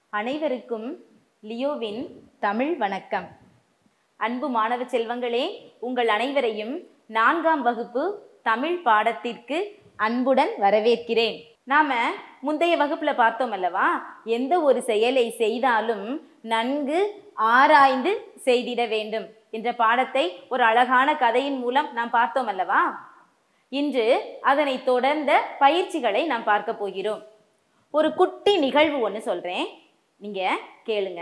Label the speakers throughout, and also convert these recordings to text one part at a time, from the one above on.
Speaker 1: அனைவருக்கும் லியோவின் தமிழ் வணக்கம் அன்பு மாணவ செல்வங்களே உங்கள் அனைவரையும் நான்காம் வகுப்பு தமிழ் பாடத்திற்கு அன்புடன் வரவேற்கிறேன் நாம முந்தைய வகுப்புல பார்த்தோம் அல்லவா எந்த ஒரு செயலை செய்தாலும் நன்கு ஆராய்ந்து செய்திட வேண்டும் என்ற பாடத்தை ஒரு அழகான கதையின் மூலம் நாம் பார்த்தோம் அல்லவா இன்று அதனை தொடர்ந்த பயிற்சிகளை நாம் பார்க்க போகிறோம் ஒரு குட்டி நிகழ்வு ஒன்று சொல்றேன் நீங்க கேளுங்க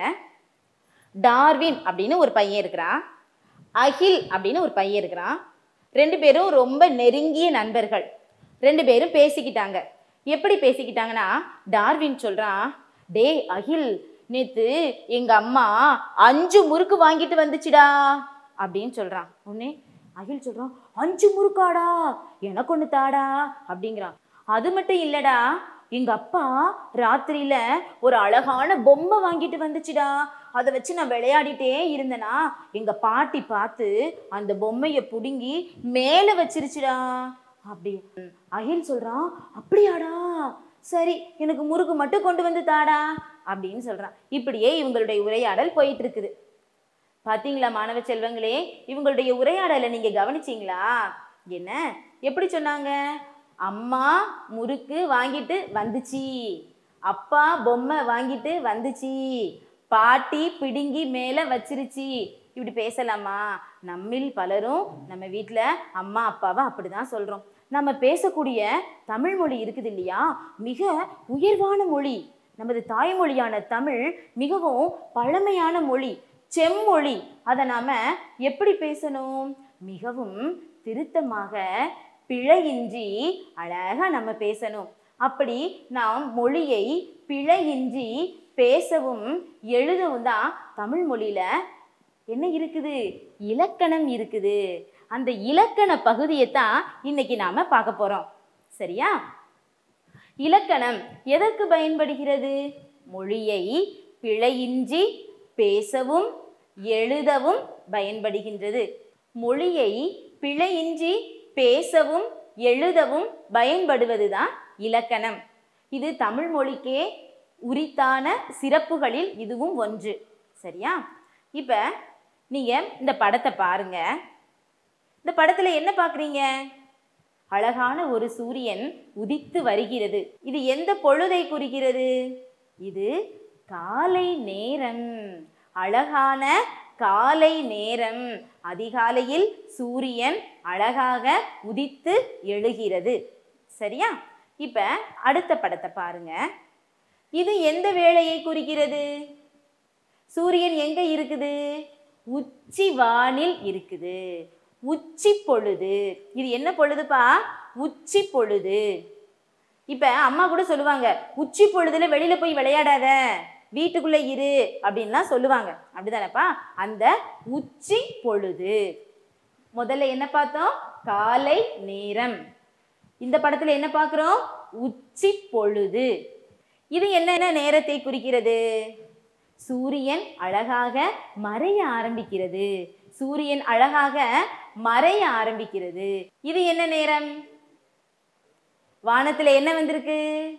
Speaker 1: டார்வின் அப்படின்னு ஒரு பையன் இருக்கிறான் அகில் அப்படின்னு ஒரு பையன் இருக்கிறான் ரெண்டு பேரும் ரொம்ப நெருங்கிய நண்பர்கள் ரெண்டு பேரும் பேசிக்கிட்டாங்க எப்படி பேசிக்கிட்டாங்கன்னா டார்வின் சொல்றான் டேய் அகில் நேத்து எங்க அம்மா அஞ்சு முறுக்கு வாங்கிட்டு வந்துச்சுடா அப்படின்னு சொல்றான் உடனே அகில் சொல்றான் அஞ்சு முறுக்காடா எனக்கு ஒன்று தாடா அப்படிங்கிறான் அது மட்டும் இல்லடா எங்க அப்பா ராத்திரியில ஒரு அழகான பொம்மை வாங்கிட்டு வந்துச்சுடா அதை வச்சு நான் விளையாடிட்டே இருந்தேனா எங்க பாட்டி பார்த்து அந்த பொம்மையை புடுங்கி மேலே வச்சிருச்சுடா அப்படி அகில் சொல்றான் அப்படியாடா சரி எனக்கு முறுக்கு மட்டும் கொண்டு வந்து தாடா அப்படின்னு சொல்றான் இப்படியே இவங்களுடைய உரையாடல் போயிட்டு இருக்குது பாத்தீங்களா மாணவ செல்வங்களே இவங்களுடைய உரையாடலை நீங்க கவனிச்சீங்களா என்ன எப்படி சொன்னாங்க அம்மா முறுக்கு வாங்கிட்டு வந்துச்சு அப்பா பொம்மை வாங்கிட்டு வந்துச்சு பாட்டி பிடுங்கி மேலே வச்சிருச்சு இப்படி பேசலாமா நம்மில் பலரும் நம்ம வீட்டில் அம்மா அப்பாவை அப்படிதான் சொல்கிறோம் நம்ம பேசக்கூடிய தமிழ் மொழி இருக்குது இல்லையா மிக உயர்வான மொழி நமது தாய்மொழியான தமிழ் மிகவும் பழமையான மொழி செம்மொழி அதை நாம எப்படி பேசணும் மிகவும் திருத்தமாக பிழையின்றி அழகா நம்ம பேசணும் அப்படி நாம் மொழியை பிழையின்றி பேசவும் எழுதவும் தான் தமிழ் மொழியில என்ன இருக்குது இலக்கணம் இருக்குது அந்த இலக்கண பகுதியை தான் இன்னைக்கு நாம பார்க்க போறோம் சரியா இலக்கணம் எதற்கு பயன்படுகிறது மொழியை பிழையின்றி பேசவும் எழுதவும் பயன்படுகின்றது மொழியை பிழையின்றி பேசவும் எழுதவும் பயன்படுவதுதான் இலக்கணம் இது தமிழ் மொழிக்கே உரித்தான சிறப்புகளில் இதுவும் ஒன்று சரியா இப்போ நீங்கள் இந்த படத்தை பாருங்க இந்த படத்தில் என்ன பார்க்குறீங்க அழகான ஒரு சூரியன் உதித்து வருகிறது இது எந்த பொழுதை குறிக்கிறது இது காலை நேரம் அழகான காலை நேரம் அதிகாலையில் சூரியன் அழகாக உதித்து எழுகிறது சரியா இப்ப அடுத்த படத்தை பாருங்க இது எந்த வேளையை குறிக்கிறது சூரியன் எங்க இருக்குது உச்சி வானில் இருக்குது உச்சி பொழுது இது என்ன பொழுதுப்பா உச்சி பொழுது இப்ப அம்மா கூட சொல்லுவாங்க உச்சி பொழுதுல வெளியில போய் விளையாடாத வீட்டுக்குள்ள இரு அப்படின்லாம் சொல்லுவாங்க அப்படிதானப்பா அந்த உச்சி பொழுது முதல்ல என்ன பார்த்தோம் காலை நேரம் இந்த படத்துல என்ன பார்க்குறோம் உச்சி பொழுது இது என்னென்ன நேரத்தை குறிக்கிறது சூரியன் அழகாக மறைய ஆரம்பிக்கிறது சூரியன் அழகாக மறைய ஆரம்பிக்கிறது இது என்ன நேரம் வானத்துல என்ன வந்திருக்கு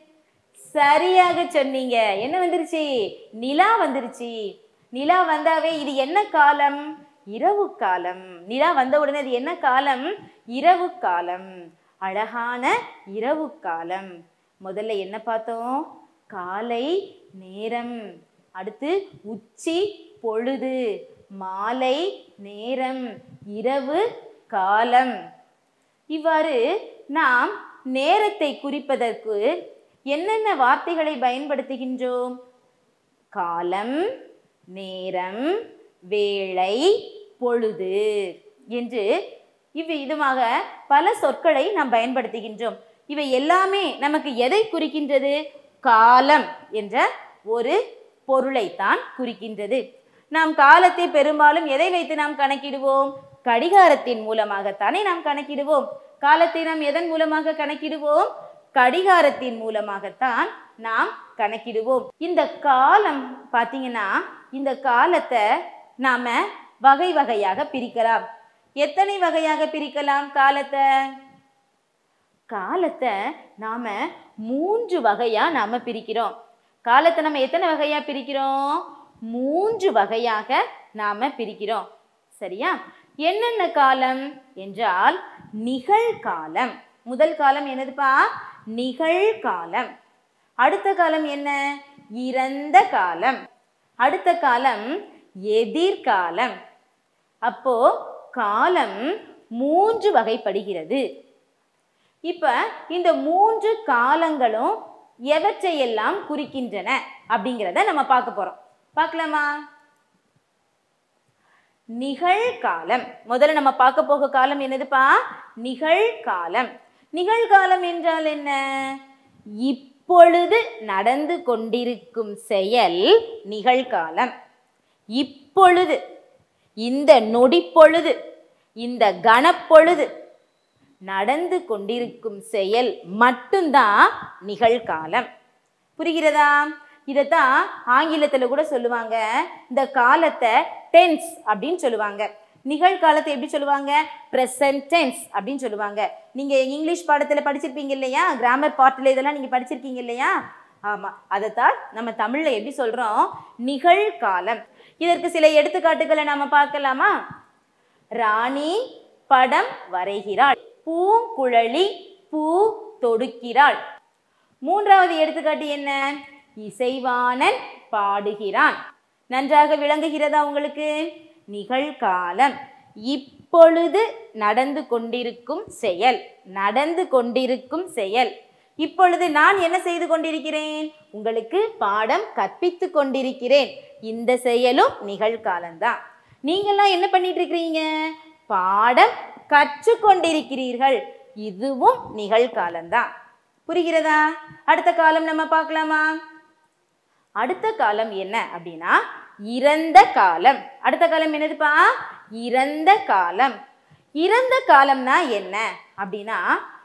Speaker 1: சரியாக சொன்னீங்க என்ன வந்துருச்சு நிலா வந்துருச்சு நிலா வந்தாவே இது என்ன காலம் இரவு காலம் நிலா வந்த உடனே அது என்ன காலம் இரவு காலம் அழகான இரவு காலம் முதல்ல என்ன பார்த்தோம் காலை நேரம் அடுத்து உச்சி பொழுது மாலை நேரம் இரவு காலம் இவ்வாறு நாம் நேரத்தை குறிப்பதற்கு என்னென்ன வார்த்தைகளை பயன்படுத்துகின்றோம் காலம் நேரம் வேளை பொழுது என்று இவ்விதமாக பல சொற்களை நாம் பயன்படுத்துகின்றோம் இவை எல்லாமே நமக்கு எதை குறிக்கின்றது காலம் என்ற ஒரு பொருளைத்தான் குறிக்கின்றது நாம் காலத்தை பெரும்பாலும் எதை வைத்து நாம் கணக்கிடுவோம் கடிகாரத்தின் மூலமாகத்தானே நாம் கணக்கிடுவோம் காலத்தை நாம் எதன் மூலமாக கணக்கிடுவோம் கடிகாரத்தின் மூலமாகத்தான் நாம் கணக்கிடுவோம் இந்த காலம் பார்த்தீங்கன்னா இந்த காலத்தை நாம வகை வகையாக பிரிக்கலாம் எத்தனை வகையாக பிரிக்கலாம் காலத்தை காலத்தை நாம மூன்று வகையா நாம பிரிக்கிறோம் காலத்தை நம்ம எத்தனை வகையா பிரிக்கிறோம் மூன்று வகையாக நாம பிரிக்கிறோம் சரியா என்னென்ன காலம் என்றால் நிகழ்காலம் முதல் காலம் என்னதுப்பா நிகழ்காலம் அடுத்த காலம் என்ன இறந்த காலம் அடுத்த காலம் எதிர்காலம் அப்போ காலம் மூன்று வகைப்படுகிறது இப்ப இந்த மூன்று காலங்களும் எவற்றையெல்லாம் குறிக்கின்றன அப்படிங்கிறத நம்ம பார்க்க போறோம் பார்க்கலாமா நிகழ்காலம் முதல்ல நம்ம பார்க்க போக காலம் என்னதுப்பா நிகழ்காலம் நிகழ்காலம் என்றால் என்ன இப்பொழுது நடந்து கொண்டிருக்கும் செயல் நிகழ்காலம் இப்பொழுது இந்த நொடிப்பொழுது இந்த கணப்பொழுது நடந்து கொண்டிருக்கும் செயல் மட்டும்தான் நிகழ்காலம் புரிகிறதா இதைத்தான் ஆங்கிலத்தில் கூட சொல்லுவாங்க இந்த காலத்தை டென்ஸ் அப்படின்னு சொல்லுவாங்க நிகழ்காலத்தை எப்படி சொல்லுவாங்க ப்ரெசன்ட் டென்ஸ் அப்படின்னு சொல்லுவாங்க நீங்கள் இங்கிலீஷ் பாடத்தில் படிச்சிருப்பீங்க இல்லையா கிராமர் பார்ட்டில் இதெல்லாம் நீங்கள் படிச்சிருக்கீங்க இல்லையா ஆமாம் அதைத்தான் நம்ம தமிழில் எப்படி சொல்கிறோம் நிகழ்காலம் இதற்கு சில எடுத்துக்காட்டுகளை நாம பார்க்கலாமா ராணி படம் வரைகிறாள் பூங்குழலி பூ தொடுக்கிறாள் மூன்றாவது எடுத்துக்காட்டு என்ன இசைவாணன் பாடுகிறான் நன்றாக விளங்குகிறதா உங்களுக்கு நிகழ்காலம் இப்பொழுது நடந்து கொண்டிருக்கும் செயல் நடந்து கொண்டிருக்கும் செயல் இப்பொழுது நான் என்ன செய்து கொண்டிருக்கிறேன் உங்களுக்கு பாடம் கற்பித்து கொண்டிருக்கிறேன் இந்த செயலும் நிகழ்காலம்தான் நீங்கள்லாம் என்ன பண்ணிட்டு இருக்கிறீங்க பாடம் கற்றுக்கொண்டிருக்கிறீர்கள் இதுவும் நிகழ்காலம்தான் புரிகிறதா அடுத்த காலம் நம்ம பார்க்கலாமா அடுத்த காலம் என்ன அப்படின்னா இறந்த காலம் அடுத்த காலம் என்னதுப்பா இறந்த காலம் இறந்த காலம்னா என்ன அப்படின்னா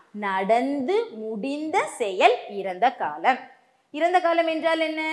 Speaker 1: நடந்து முடிந்த செயல் இறந்த காலம் இறந்த காலம் என்றால் என்ன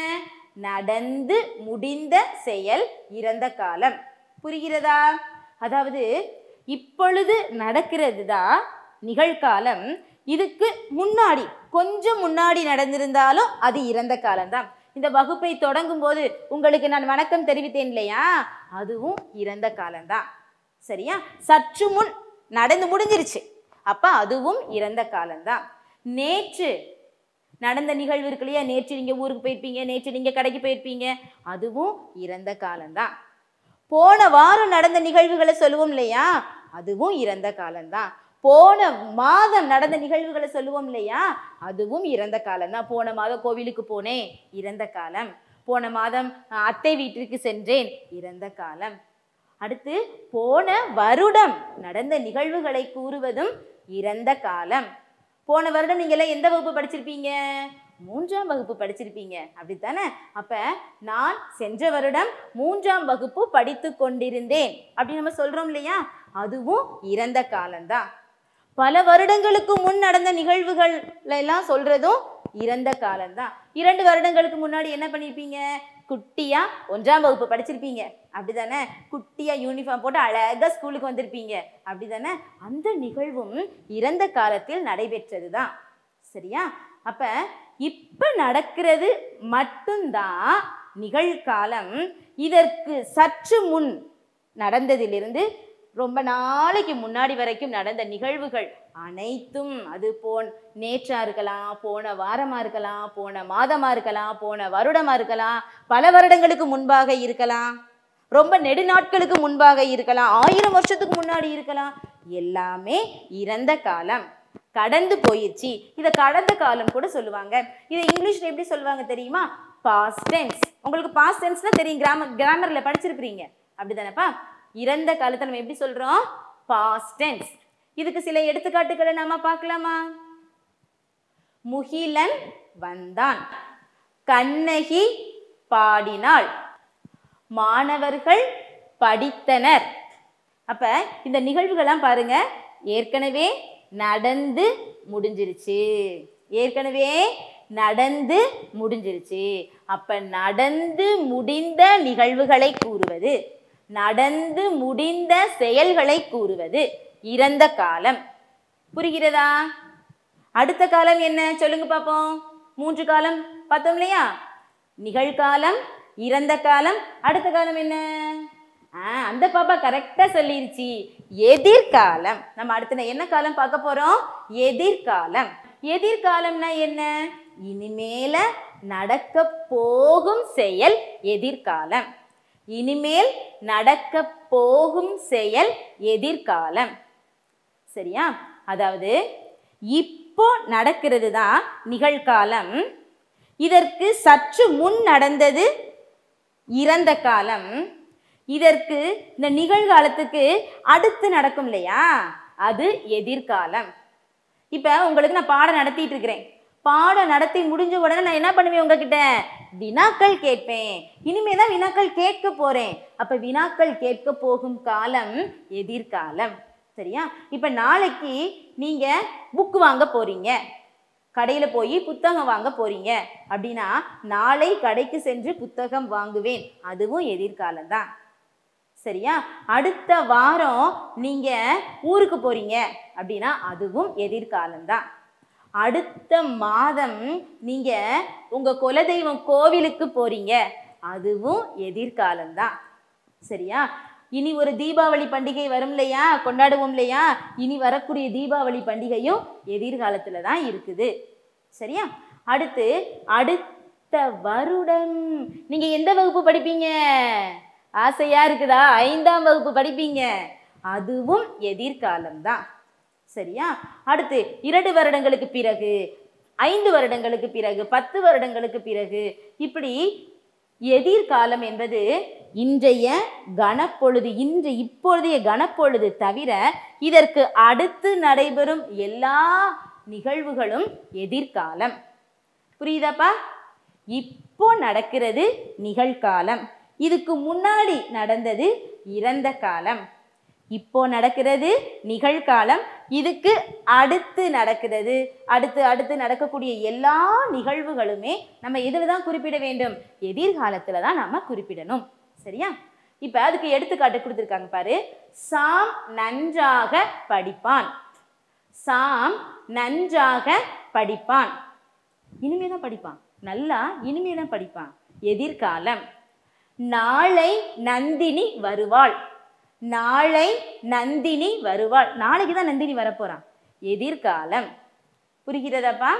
Speaker 1: நடந்து முடிந்த செயல் இறந்த காலம் புரிகிறதா அதாவது இப்பொழுது நடக்கிறது தான் நிகழ்காலம் இதுக்கு முன்னாடி கொஞ்சம் முன்னாடி நடந்திருந்தாலும் அது இறந்த காலம்தான் இந்த வகுப்பை தொடங்கும் போது உங்களுக்கு நான் வணக்கம் தெரிவித்தேன் இல்லையா அதுவும் இறந்த காலம்தான் சரியா சற்று முன் நடந்து முடிஞ்சிருச்சு அப்ப அதுவும் இறந்த காலம்தான் நேற்று நடந்த நிகழ்வு இருக்கு இல்லையா நேற்று நீங்க ஊருக்கு போயிருப்பீங்க நேற்று நீங்க கடைக்கு போயிருப்பீங்க அதுவும் இறந்த காலம்தான் போன வாரம் நடந்த நிகழ்வுகளை சொல்லுவோம் இல்லையா அதுவும் இறந்த காலம்தான் போன மாதம் நடந்த நிகழ்வுகளை சொல்லுவோம் இல்லையா அதுவும் இறந்த காலம்தான் போன மாதம் கோவிலுக்கு போனேன் இறந்த காலம் போன மாதம் அஹ், அத்தை வீட்டிற்கு சென்றேன் இறந்த காலம் அடுத்து போன வருடம் நடந்த நிகழ்வுகளை கூறுவதும் இறந்த காலம் போன வருடம் நீங்க எல்லாம் எந்த வகுப்பு படிச்சிருப்பீங்க மூன்றாம் வகுப்பு படிச்சிருப்பீங்க அப்படித்தானே அப்ப நான் சென்ற வருடம் மூன்றாம் வகுப்பு படித்து கொண்டிருந்தேன் அப்படி நம்ம சொல்றோம் இல்லையா அதுவும் இறந்த காலம்தான் பல வருடங்களுக்கு முன் நடந்த நிகழ்வுகள் எல்லாம் சொல்றதும் இறந்த காலம்தான் இரண்டு வருடங்களுக்கு முன்னாடி என்ன பண்ணியிருப்பீங்க குட்டியா ஒன்றாம் வகுப்பு படிச்சிருப்பீங்க அப்படிதானே குட்டியா யூனிஃபார்ம் போட்டு அழகா ஸ்கூலுக்கு வந்திருப்பீங்க அப்படிதானே அந்த நிகழ்வும் இறந்த காலத்தில் நடைபெற்றது தான் சரியா அப்ப இப்ப நடக்கிறது மட்டும்தான் நிகழ்காலம் இதற்கு சற்று முன் நடந்ததிலிருந்து ரொம்ப நாளைக்கு முன்னாடி வரைக்கும் நடந்த நிகழ்வுகள் அனைத்தும் அது போன் நேற்றா இருக்கலாம் போன வாரமா இருக்கலாம் போன மாதமா இருக்கலாம் போன வருடமா இருக்கலாம் பல வருடங்களுக்கு முன்பாக இருக்கலாம் ரொம்ப நெடுநாட்களுக்கு முன்பாக இருக்கலாம் ஆயிரம் வருஷத்துக்கு முன்னாடி இருக்கலாம் எல்லாமே இறந்த காலம் கடந்து போயிடுச்சு இதை கடந்த காலம் கூட சொல்லுவாங்க இதை இங்கிலீஷ்ல எப்படி சொல்லுவாங்க தெரியுமா பாஸ்ட் டென்ஸ் உங்களுக்கு பாஸ்ட் டென்ஸ்னா தெரியும் கிராமர் கிராமர்ல படிச்சிருப்பீங்க அப்படிதானேப்பா இறந்த காலத்தை நம்ம எப்படி சொல்றோம் பாஸ்ட் டென்ஸ் இதுக்கு சில எடுத்துக்காட்டுகளை நாம பார்க்கலாமா முகிலன் வந்தான் கண்ணகி பாடினாள் மாணவர்கள் படித்தனர் அப்ப இந்த நிகழ்வுகள்லாம் பாருங்க ஏற்கனவே நடந்து முடிஞ்சிருச்சு ஏற்கனவே நடந்து முடிஞ்சிருச்சு அப்ப நடந்து முடிந்த நிகழ்வுகளை கூறுவது நடந்து முடிந்த செயல்களை கூறுவது இறந்த காலம் புரிகிறதா அடுத்த காலம் என்ன சொல்லுங்க பாப்போம் மூன்று காலம் பார்த்தோம் இல்லையா நிகழ்காலம் இறந்த காலம் அடுத்த காலம் என்ன ஆ அந்த பாப்பா கரெக்டா சொல்லிருச்சு எதிர்காலம் நம்ம அடுத்த என்ன காலம் பார்க்க போறோம் எதிர்காலம் எதிர்காலம்னா என்ன இனிமேல நடக்க போகும் செயல் எதிர்காலம் இனிமேல் நடக்க போகும் செயல் எதிர்காலம் சரியா அதாவது இப்போ நடக்கிறது தான் நிகழ்காலம் இதற்கு சற்று முன் நடந்தது இறந்த காலம் இதற்கு இந்த நிகழ்காலத்துக்கு அடுத்து நடக்கும் இல்லையா அது எதிர்காலம் இப்போ உங்களுக்கு நான் பாடம் நடத்திட்டு இருக்கிறேன் பாடம் நடத்தி முடிஞ்ச உடனே நான் என்ன பண்ணுவேன் உங்ககிட்ட வினாக்கள் கேட்பேன் இனிமே தான் வினாக்கள் கேட்க போறேன் அப்ப வினாக்கள் கேட்க போகும் காலம் எதிர்காலம் சரியா இப்ப நாளைக்கு நீங்க புக் வாங்க போறீங்க கடையில போய் புத்தகம் வாங்க போறீங்க அப்படின்னா நாளை கடைக்கு சென்று புத்தகம் வாங்குவேன் அதுவும் எதிர்காலம் தான் சரியா அடுத்த வாரம் நீங்க ஊருக்கு போறீங்க அப்படின்னா அதுவும் எதிர்காலம் தான் அடுத்த மாதம் நீங்க உங்க குலதெய்வம் கோவிலுக்கு போறீங்க அதுவும் எதிர்காலம் தான் சரியா இனி ஒரு தீபாவளி பண்டிகை வரும் இல்லையா கொண்டாடுவோம் இல்லையா இனி வரக்கூடிய தீபாவளி பண்டிகையும் எதிர்காலத்துல தான் இருக்குது சரியா அடுத்து அடுத்த வருடம் நீங்க எந்த வகுப்பு படிப்பீங்க ஆசையா இருக்குதா ஐந்தாம் வகுப்பு படிப்பீங்க அதுவும் எதிர்காலம் தான் சரியா அடுத்து இரண்டு வருடங்களுக்கு பிறகு ஐந்து வருடங்களுக்கு பிறகு பத்து வருடங்களுக்கு பிறகு இப்படி எதிர்காலம் என்பது இன்றைய கணப்பொழுது இன்று இப்பொழுதைய கணப்பொழுது தவிர இதற்கு அடுத்து நடைபெறும் எல்லா நிகழ்வுகளும் எதிர்காலம் புரியுதாப்பா இப்போ நடக்கிறது நிகழ்காலம் இதுக்கு முன்னாடி நடந்தது இறந்த காலம் இப்போ நடக்கிறது நிகழ்காலம் இதுக்கு அடுத்து நடக்கிறது அடுத்து அடுத்து நடக்கக்கூடிய எல்லா நிகழ்வுகளுமே நம்ம எதில் தான் குறிப்பிட வேண்டும் எதிர்காலத்தில் தான் நாம குறிப்பிடணும் சரியா இப்போ அதுக்கு எடுத்துக்காட்டு கொடுத்துருக்காங்க பாரு சாம் நன்றாக படிப்பான் சாம் நன்றாக படிப்பான் இனிமே தான் படிப்பான் நல்லா இனிமே தான் படிப்பான் எதிர்காலம் நாளை நந்தினி வருவாள் நாளை நந்தினி வருவாள் நாளைக்கு தான் நந்தினி வரப்போறான் எதிர்காலம் புரிகிறதாப்பா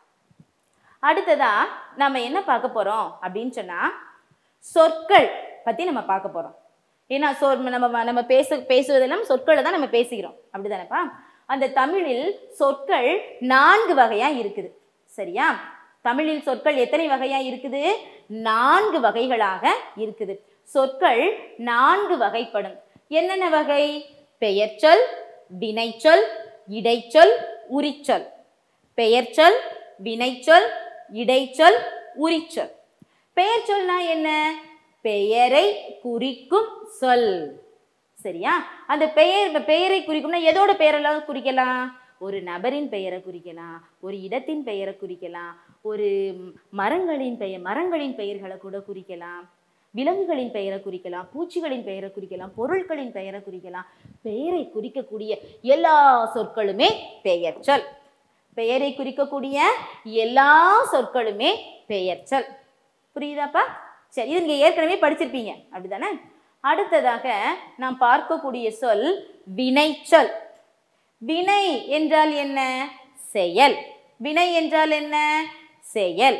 Speaker 1: அடுத்ததா நம்ம என்ன பார்க்க போறோம் அப்படின்னு சொன்னா சொற்கள் பத்தி நம்ம பார்க்க போறோம் ஏன்னா சொற் நம்ம நம்ம பேச பேசுவதெல்லாம் சொற்களை தான் நம்ம பேசுகிறோம் அப்படிதானேப்பா அந்த தமிழில் சொற்கள் நான்கு வகையா இருக்குது சரியா தமிழில் சொற்கள் எத்தனை வகையா இருக்குது நான்கு வகைகளாக இருக்குது சொற்கள் நான்கு வகைப்படும் என்னென்ன வகை பெயர்ச்சொல் வினைச்சொல் இடைச்சொல் உரிச்சொல் பெயர்ச்சொல் வினைச்சொல் இடைச்சொல் உரிச்சொல் பெயர்ச்சொல்னா என்ன பெயரை குறிக்கும் சொல் சரியா அந்த பெயர் பெயரை குறிக்கும்னா எதோட பெயரெல்லாம் குறிக்கலாம் ஒரு நபரின் பெயரை குறிக்கலாம் ஒரு இடத்தின் பெயரை குறிக்கலாம் ஒரு மரங்களின் பெயர் மரங்களின் பெயர்களை கூட குறிக்கலாம் விலங்குகளின் பெயரை குறிக்கலாம் பூச்சிகளின் பெயரை குறிக்கலாம் பொருட்களின் பெயரை குறிக்கலாம் பெயரை குறிக்கக்கூடிய எல்லா சொற்களுமே பெயர்ச்சொல் பெயரை குறிக்கக்கூடிய எல்லா சொற்களுமே பெயர்ச்சொல் புரியுதாப்பா சரி இது நீங்க ஏற்கனவே படிச்சிருப்பீங்க அப்படிதானே அடுத்ததாக நாம் பார்க்கக்கூடிய சொல் வினைச்சொல் வினை என்றால் என்ன செயல் வினை என்றால் என்ன செயல்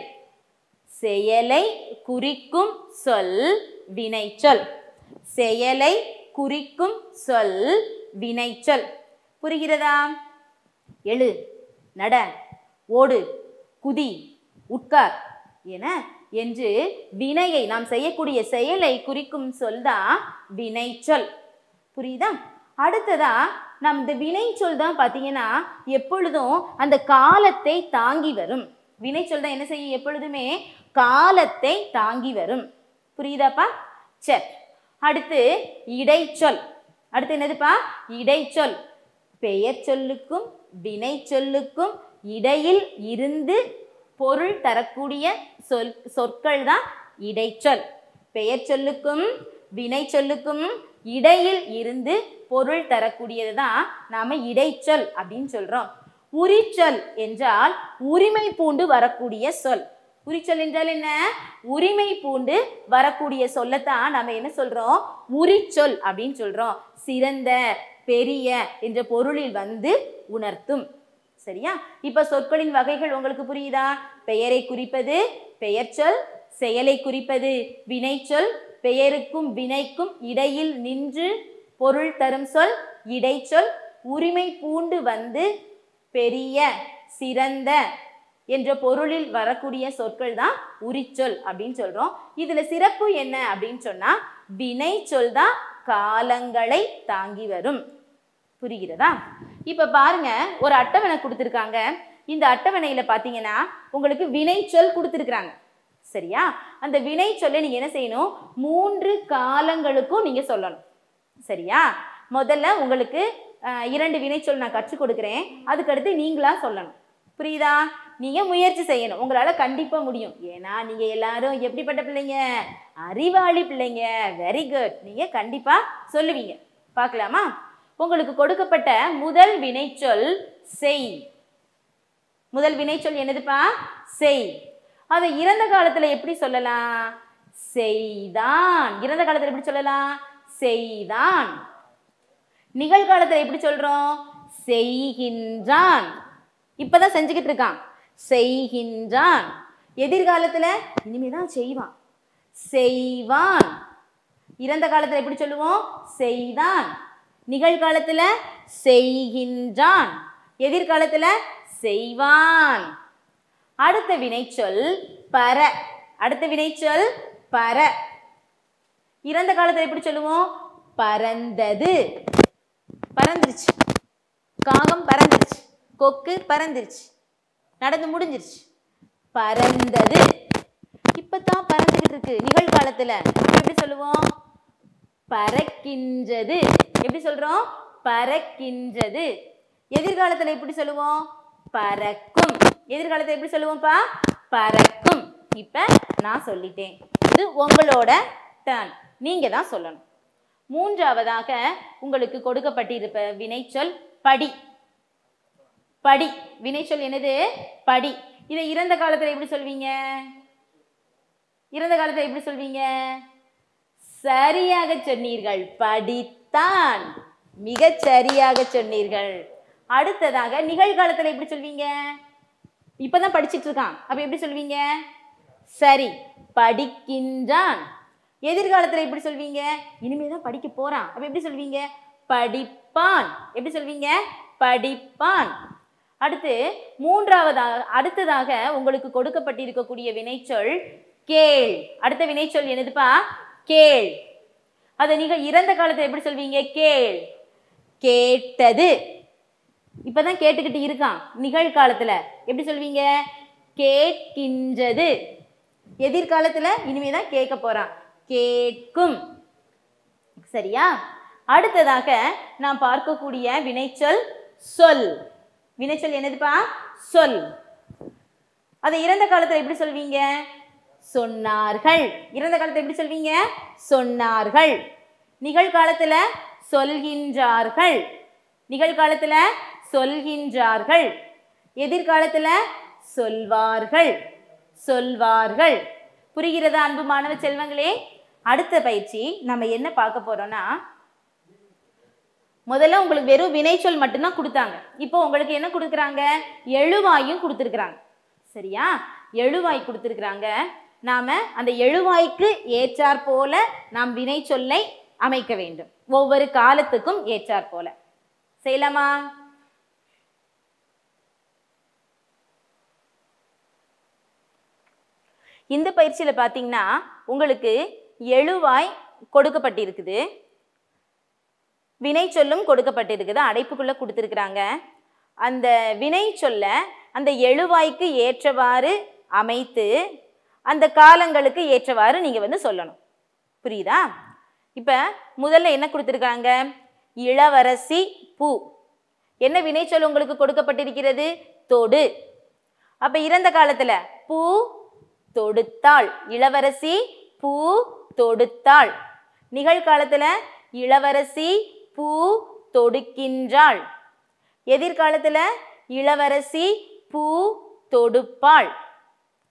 Speaker 1: செயலை குறிக்கும் சொல் வினைச்சொல் செயலை குறிக்கும் சொல் வினைச்சொல் புரிகிறதா எழு நட ஓடு குதி உட்கார் என என்று வினையை நாம் செய்யக்கூடிய செயலை குறிக்கும் சொல்தான் வினைச்சொல் புரியுதா அடுத்ததா நாம் இந்த வினைச்சொல் தான் பார்த்தீங்கன்னா எப்பொழுதும் அந்த காலத்தை தாங்கி வரும் வினைச்சொல் தான் என்ன செய்யும் எப்பொழுதுமே காலத்தை தாங்கி வரும் புரியுதாப்பா சரி அடுத்து இடைச்சொல் அடுத்து என்னதுப்பா இடைச்சொல் பெயர் சொல்லுக்கும் வினை சொல்லுக்கும் இடையில் இருந்து பொருள் தரக்கூடிய சொல் சொற்கள் தான் இடைச்சொல் பெயர் சொல்லுக்கும் வினை சொல்லுக்கும் இடையில் இருந்து பொருள் தரக்கூடியது தான் நாம இடைச்சொல் அப்படின்னு சொல்றோம் உரிச்சொல் என்றால் உரிமை பூண்டு வரக்கூடிய சொல் உரிச்சொல் என்றால் என்ன உரிமை பூண்டு வரக்கூடிய சொல்லத்தான் நம்ம என்ன சொல்றோம் உரிச்சொல் அப்படின்னு சொல்றோம் சிறந்த பெரிய என்ற பொருளில் வந்து உணர்த்தும் சரியா இப்ப சொற்களின் வகைகள் உங்களுக்கு புரியுதா பெயரை குறிப்பது பெயர்ச்சொல் செயலை குறிப்பது வினைச்சொல் பெயருக்கும் வினைக்கும் இடையில் நின்று பொருள் தரும் சொல் இடைச்சொல் உரிமை பூண்டு வந்து பெரிய சிறந்த என்ற பொருளில் வரக்கூடிய சொற்கள் தான் உரிச்சொல் அப்படின்னு சொல்றோம் இதுல சிறப்பு என்ன அப்படின்னு சொன்னா வினை சொல் தான் காலங்களை தாங்கி வரும் புரிகிறதா இப்ப பாருங்க ஒரு அட்டவணை கொடுத்துருக்காங்க இந்த அட்டவணையில பாத்தீங்கன்னா உங்களுக்கு வினைச்சொல் கொடுத்துருக்காங்க சரியா அந்த வினைச்சொல்லை நீங்க என்ன செய்யணும் மூன்று காலங்களுக்கும் நீங்க சொல்லணும் சரியா முதல்ல உங்களுக்கு அஹ், இரண்டு வினைச்சொல் நான் கற்றுக் கொடுக்குறேன் அதுக்கடுத்து நீங்களா சொல்லணும் புரியுதா நீங்க முயற்சி செய்யணும் உங்களால கண்டிப்பா முடியும் ஏன்னா நீங்க எல்லாரும் எப்படிப்பட்ட பிள்ளைங்க அறிவாளி பிள்ளைங்க வெரி குட் நீங்க கண்டிப்பா சொல்லுவீங்க பார்க்கலாமா உங்களுக்கு கொடுக்கப்பட்ட முதல் வினைச்சொல் செய் முதல் வினைச்சொல் என்னதுப்பா செய் அதை இறந்த காலத்துல எப்படி சொல்லலாம் செய்தான் இறந்த காலத்துல எப்படி சொல்லலாம் செய்தான் நிகழ்காலத்துல எப்படி சொல்றோம் செய்கின்றான் இப்பதான் செஞ்சுக்கிட்டு இருக்கான் செய்கின்றான் எதிர்காலத்துல இனிமேதான் செய்வான் செய்வான் இறந்த காலத்துல எப்படி சொல்லுவோம் செய்தான் நிகழ்காலத்துல செய்கின்றான் எதிர்காலத்துல செய்வான் அடுத்த வினைச்சொல் பர அடுத்த வினைச்சொல் பர இறந்த காலத்துல எப்படி சொல்லுவோம் பறந்தது பறந்துருச்சு காகம் பறந்துருச்சு கொக்கு பறந்துருச்சு நடந்து முடிஞ்சிருச்சு பறந்தது இப்பதான் பறந்துகிட்டு இருக்கு நிகழ்காலத்துல எப்படி சொல்லுவோம் பறக்கின்றது எப்படி சொல்றோம் பறக்கின்றது எதிர்காலத்துல எப்படி சொல்லுவோம் பறக்கும் எதிர்காலத்துல எப்படி சொல்லுவோம்ப்பா பறக்கும் இப்ப நான் சொல்லிட்டேன் இது உங்களோட டர்ன் நீங்க தான் சொல்லணும் மூன்றாவதாக உங்களுக்கு கொடுக்கப்பட்டிருப்ப வினைச்சொல் படி படி வினைச்சொல் என்னது படி இதை இறந்த காலத்துல எப்படி சொல்வீங்க இறந்த காலத்துல எப்படி சொல்வீங்க சரியாக சொன்னீர்கள் படித்தான் மிகச் சரியாக சொன்னீர்கள் அடுத்ததாக நிகழ்காலத்துல எப்படி சொல்வீங்க இப்பதான் படிச்சிட்டு இருக்கான் அப்ப எப்படி சொல்வீங்க சரி படிக்கின்றான் எதிர்காலத்துல எப்படி சொல்வீங்க இனிமே தான் படிக்க போறான் அப்ப எப்படி சொல்வீங்க படிப்பான் எப்படி சொல்வீங்க படிப்பான் அடுத்து மூன்றாவதாக அடுத்ததாக உங்களுக்கு கொடுக்கப்பட்டிருக்கக்கூடிய வினைச்சொல் கேள் அடுத்த வினைச்சொல் என்னதுப்பா கேள் அதை நீங்க இறந்த காலத்துல எப்படி சொல்வீங்க கேள் கேட்டது இப்பதான் கேட்டுக்கிட்டு இருக்கான் நிகழ்காலத்துல எப்படி சொல்வீங்க கேட்கின்றது எதிர்காலத்துல இனிமேதான் கேட்க போறான் கேட்கும் சரியா அடுத்ததாக நாம் பார்க்கக்கூடிய வினைச்சொல் சொல் வினைச்சொல் என்னதுப்பா சொல் அதை இறந்த காலத்துல எப்படி சொல்வீங்க சொன்னார்கள் இறந்த காலத்துல எப்படி சொல்வீங்க சொன்னார்கள் நிகழ்காலத்துல சொல்கின்றார்கள் நிகழ்காலத்துல சொல்கின்றார்கள் எதிர்காலத்துல சொல்வார்கள் சொல்வார்கள் புரிகிறதா அன்பு மாணவ செல்வங்களே அடுத்த பயிற்சி நம்ம என்ன பார்க்க போறோம்னா முதல்ல உங்களுக்கு வெறும் வினைச்சொல் மட்டும்தான் கொடுத்தாங்க இப்போ உங்களுக்கு என்ன கொடுக்குறாங்க எழுவாயும் கொடுத்துருக்குறாங்க சரியா எழுவாய் கொடுத்துருக்குறாங்க நாம அந்த எழுவாய்க்கு ஏற்றாற் போல நாம் வினைச்சொல்லை அமைக்க வேண்டும் ஒவ்வொரு காலத்துக்கும் ஏற்றாற் போல செய்யலாமா இந்த பயிற்சியில் பார்த்தீங்கன்னா உங்களுக்கு எழுவாய் கொடுக்கப்பட்டிருக்குது வினை சொல்லும் கொடுக்கப்பட்டிருக்குது அடைப்புக்குள்ளே கொடுத்துருக்குறாங்க அந்த வினை சொல்ல அந்த எழுவாய்க்கு ஏற்றவாறு அமைத்து அந்த காலங்களுக்கு ஏற்றவாறு நீங்கள் வந்து சொல்லணும் புரியுதா இப்போ முதல்ல என்ன கொடுத்துருக்காங்க இளவரசி பூ என்ன வினைச்சொல் உங்களுக்கு கொடுக்கப்பட்டிருக்கிறது தொடு அப்ப இறந்த காலத்துல பூ தொடுத்தாள் இளவரசி பூ தொடுத்தாள் நிகழ்காலத்துல இளவரசி பூ தொடுக்கின்றாள் எதிர்காலத்துல இளவரசி பூ தொடுப்பாள்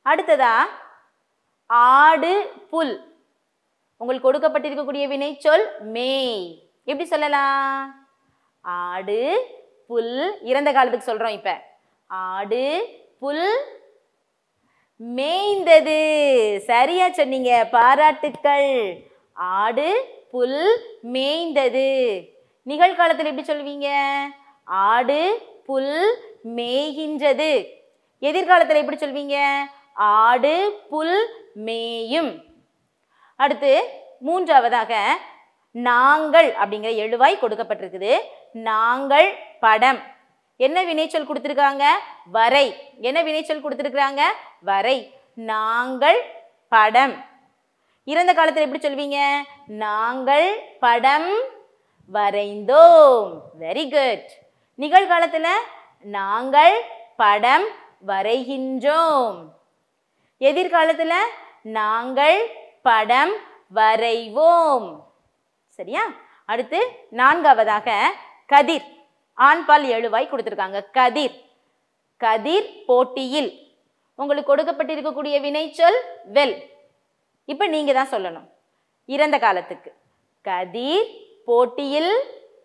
Speaker 1: அடுத்ததா ஆடு புல் உங்களுக்கு கொடுக்கப்பட்டிருக்கக்கூடிய வினைச்சொல் மேய் எப்படி சொல்லலாம் ஆடு புல் இறந்த காலத்துக்கு சொல்றோம் இப்ப ஆடு புல் மேய்ந்தது சரியா சொன்னீங்க பாராட்டுக்கள் ஆடு புல் மேய்ந்தது நிகழ்காலத்தில் எப்படி சொல்வீங்க ஆடு புல் மேய்கின்றது எதிர்காலத்தில் எப்படி சொல்வீங்க ஆடு புல் மேயும் அடுத்து மூன்றாவதாக நாங்கள் அப்படிங்கிற எழுவாய் கொடுக்கப்பட்டிருக்குது நாங்கள் படம் என்ன வினைச்சொல் கொடுத்துருக்காங்க வரை என்ன வினைச்சொல் கொடுத்துருக்குறாங்க வரை நாங்கள் படம் இறந்த காலத்தில் எப்படி சொல்வீங்க நாங்கள் படம் வரைந்தோம் வெரி குட் நிகழ்காலத்தில் நாங்கள் படம் வரைகின்றோம் எதிர்காலத்தில் நாங்கள் படம் வரைவோம் சரியா அடுத்து நான்காவதாக கதிர் ஆண்பால் எழுவாய் கொடுத்துருக்காங்க கதிர் கதிர் போட்டியில் உங்களுக்கு கொடுக்கப்பட்டிருக்கக்கூடிய வினைச்சொல் வெல் இப்போ நீங்க தான் சொல்லணும் இறந்த காலத்துக்கு கதிர் போட்டியில்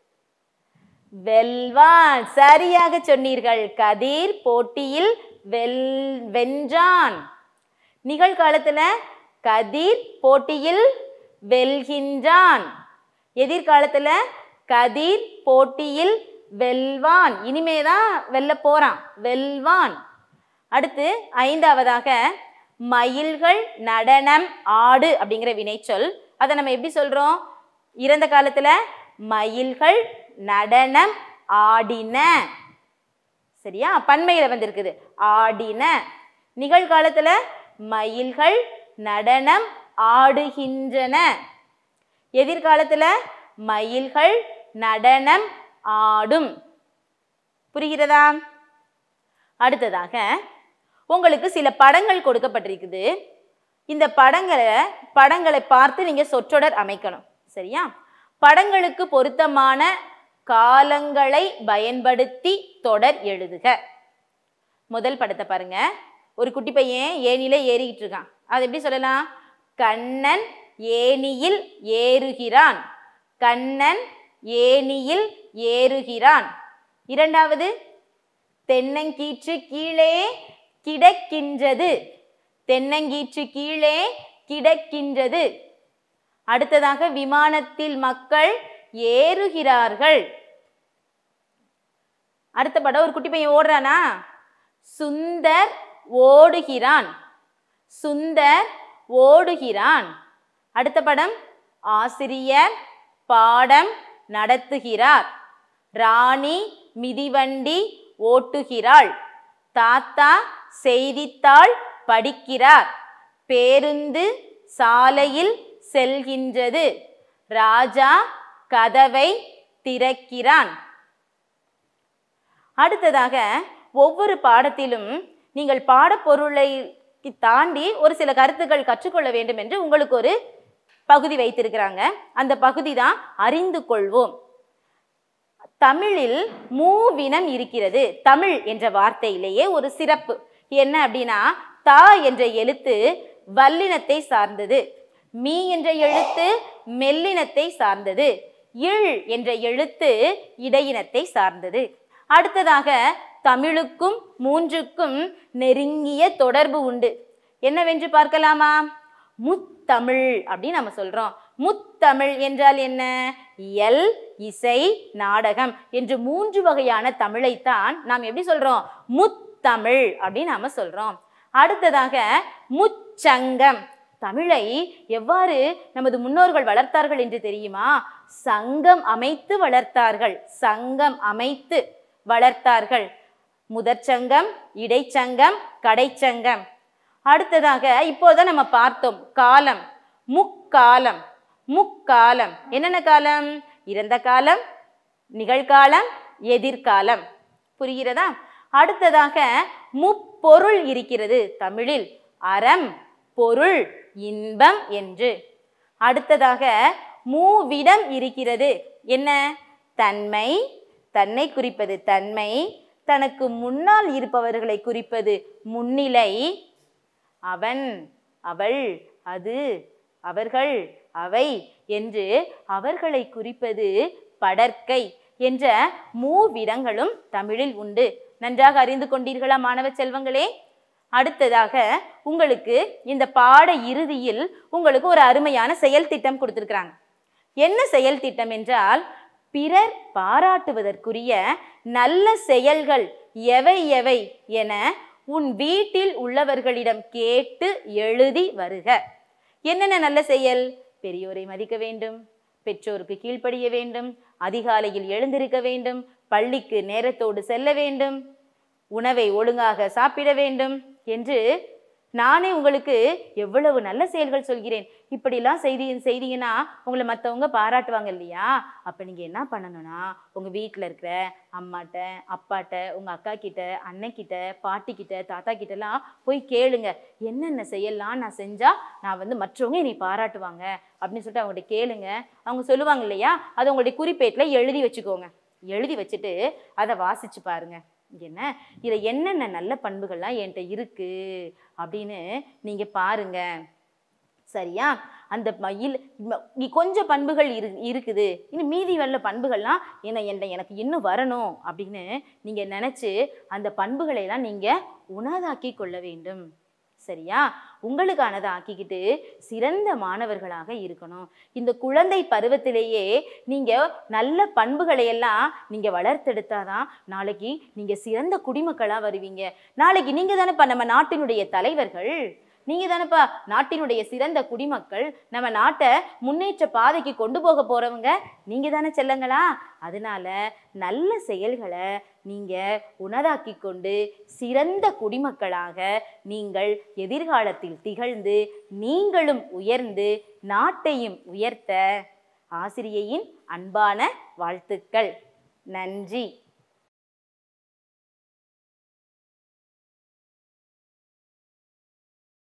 Speaker 1: வெல்வான் சரியாக சொன்னீர்கள் கதிர் போட்டியில் வெல் வென்றான் நிகழ்காலத்துல கதிர் போட்டியில் வெல்கின்றான் எதிர்காலத்துல கதிர் போட்டியில் வெல்வான் இனிமேதான் வெல்ல போறான் வெல்வான் அடுத்து ஐந்தாவதாக மயில்கள் நடனம் ஆடு அப்படிங்கிற வினைச்சொல் அதை நம்ம எப்படி சொல்றோம் இறந்த காலத்துல மயில்கள் நடனம் ஆடின சரியா பன்மையில வந்திருக்குது ஆடின நிகழ்காலத்துல மயில்கள் நடனம் ஆடுகின்றன எதிர்காலத்துல மயில்கள் நடனம் ஆடும் புரிகிறதா அடுத்ததாக உங்களுக்கு சில படங்கள் கொடுக்கப்பட்டிருக்குது இந்த படங்களை படங்களை பார்த்து நீங்க சொற்றொடர் அமைக்கணும் சரியா படங்களுக்கு பொருத்தமான காலங்களை பயன்படுத்தி தொடர் எழுதுக முதல் படத்தை பாருங்க ஒரு குட்டி பையன் ஏனில ஏறிக்கிட்டு இருக்கான் அது எப்படி சொல்லலாம் கண்ணன் ஏனியில் ஏறுகிறான் கண்ணன் ஏனியில் ஏறுகிறான் இரண்டாவது தென்னங்கீற்று கீழே கிடக்கின்றது தென்னங்கீற்று கீழே கிடக்கின்றது அடுத்ததாக விமானத்தில் மக்கள் ஏறுகிறார்கள் அடுத்த படம் ஒரு குட்டி பையன் ஓடுறானா சுந்தர் ஓடுகிறான் சுந்தர் ஓடுகிறான் அடுத்த படம் ஆசிரியர் பாடம் நடத்துகிறார் ராணி மிதிவண்டி ஓட்டுகிறாள் தாத்தா செய்தித்தாள் படிக்கிறார் பேருந்து சாலையில் செல்கின்றது ராஜா கதவை திறக்கிறான் அடுத்ததாக ஒவ்வொரு பாடத்திலும் நீங்கள் பாடப்பொருளை தாண்டி ஒரு சில கருத்துக்கள் கற்றுக்கொள்ள வேண்டும் என்று உங்களுக்கு ஒரு பகுதி வைத்திருக்கிறாங்க அந்த பகுதி தான் அறிந்து கொள்வோம் தமிழில் மூவினம் இருக்கிறது தமிழ் என்ற வார்த்தையிலேயே ஒரு சிறப்பு என்ன அப்படின்னா தா என்ற எழுத்து வல்லினத்தை சார்ந்தது மீ என்ற எழுத்து மெல்லினத்தை சார்ந்தது இழ் என்ற எழுத்து இடையினத்தை சார்ந்தது அடுத்ததாக தமிழுக்கும் மூன்றுக்கும் நெருங்கிய தொடர்பு உண்டு என்னவென்று பார்க்கலாமா முத்தமிழ் அப்படின்னு நம்ம சொல்றோம் முத்தமிழ் என்றால் என்ன இயல் இசை நாடகம் என்று மூன்று வகையான தமிழைத்தான் நாம் எப்படி சொல்றோம் முத்தமிழ் அப்படின்னு நாம சொல்றோம் அடுத்ததாக முச்சங்கம் தமிழை எவ்வாறு நமது முன்னோர்கள் வளர்த்தார்கள் என்று தெரியுமா சங்கம் அமைத்து வளர்த்தார்கள் சங்கம் அமைத்து வளர்த்தார்கள் முதற்சங்கம் இடைச்சங்கம் கடைச்சங்கம் அடுத்ததாக இப்போதான் நம்ம பார்த்தோம் காலம் முக்காலம் முக்காலம் என்னென்ன காலம் இறந்த காலம் நிகழ்காலம் எதிர்காலம் புரிகிறதா அடுத்ததாக முப்பொருள் இருக்கிறது தமிழில் அறம் பொருள் இன்பம் என்று அடுத்ததாக மூவிடம் இருக்கிறது என்ன தன்மை தன்னை குறிப்பது தன்மை தனக்கு முன்னால் இருப்பவர்களை குறிப்பது முன்னிலை அவன் அவள் அது அவர்கள் அவை என்று அவர்களை குறிப்பது படற்கை என்ற மூவிடங்களும் தமிழில் உண்டு நன்றாக அறிந்து கொண்டீர்களா மாணவ செல்வங்களே அடுத்ததாக உங்களுக்கு இந்த பாட இறுதியில் உங்களுக்கு ஒரு அருமையான செயல் திட்டம் கொடுத்திருக்கிறாங்க என்ன செயல் திட்டம் என்றால் பிறர் பாராட்டுவதற்குரிய நல்ல செயல்கள் எவை எவை என உன் வீட்டில் உள்ளவர்களிடம் கேட்டு எழுதி வருக என்னென்ன நல்ல செயல் பெரியோரை மதிக்க வேண்டும் பெற்றோருக்கு கீழ்ப்படிய வேண்டும் அதிகாலையில் எழுந்திருக்க வேண்டும் பள்ளிக்கு நேரத்தோடு செல்ல வேண்டும் உணவை ஒழுங்காக சாப்பிட வேண்டும் என்று நானே உங்களுக்கு எவ்வளவு நல்ல செயல்கள் சொல்கிறேன் இப்படிலாம் செய்தி செய்தீங்கன்னா உங்களை மற்றவங்க பாராட்டுவாங்க இல்லையா அப்போ நீங்கள் என்ன பண்ணணும்னா உங்கள் வீட்டில் இருக்கிற அம்மாட்ட அப்பாட்ட உங்கள் அக்கா கிட்ட அண்ணன்கிட்ட பாட்டிக்கிட்ட தாத்தா கிட்டலாம் போய் கேளுங்க என்னென்ன செய்யலாம் நான் செஞ்சால் நான் வந்து மற்றவங்க என்னை பாராட்டுவாங்க அப்படின்னு சொல்லிட்டு அவங்கள்ட்ட கேளுங்க அவங்க சொல்லுவாங்க இல்லையா அதை உங்களுடைய குறிப்பேட்டில் எழுதி வச்சுக்கோங்க எழுதி வச்சுட்டு அதை வாசிச்சு பாருங்க என்ன இதில் என்னென்ன நல்ல பண்புகள்லாம் என்கிட்ட இருக்கு அப்படின்னு நீங்கள் பாருங்க சரியா அந்த மயில் ம- இ- கொஞ்சம் பண்புகள் இரு இருக்குது இன்னும் மீதி உள்ள பண்புகள்லாம் என்ன என்ன எனக்கு இன்னும் வரணும் அப்படின்னு நீங்கள் நினச்சி அந்த பண்புகளை எல்லாம் நீங்கள் உணதாக்கி கொள்ள வேண்டும் சரியா உங்களுக்கானதை ஆக்கிக்கிட்டு சிறந்த மாணவர்களாக இருக்கணும் இந்த குழந்தை பருவத்திலேயே நீங்கள் நல்ல பண்புகளை எல்லாம் நீங்கள் வளர்த்தெடுத்தாதான் நாளைக்கு நீங்கள் சிறந்த குடிமக்களாக வருவீங்க நாளைக்கு நீங்கள் தானேப்பா நம்ம நாட்டினுடைய தலைவர்கள் நீங்கள் தானேப்பா நாட்டினுடைய சிறந்த குடிமக்கள் நம்ம நாட்டை முன்னேற்ற பாதைக்கு கொண்டு போக போகிறவங்க நீங்கள் தானே செல்லங்களா அதனால நல்ல செயல்களை நீங்கள் உணராக்கி கொண்டு சிறந்த குடிமக்களாக நீங்கள் எதிர்காலத்தில் திகழ்ந்து நீங்களும் உயர்ந்து நாட்டையும் உயர்த்த ஆசிரியையின் அன்பான வாழ்த்துக்கள் நன்றி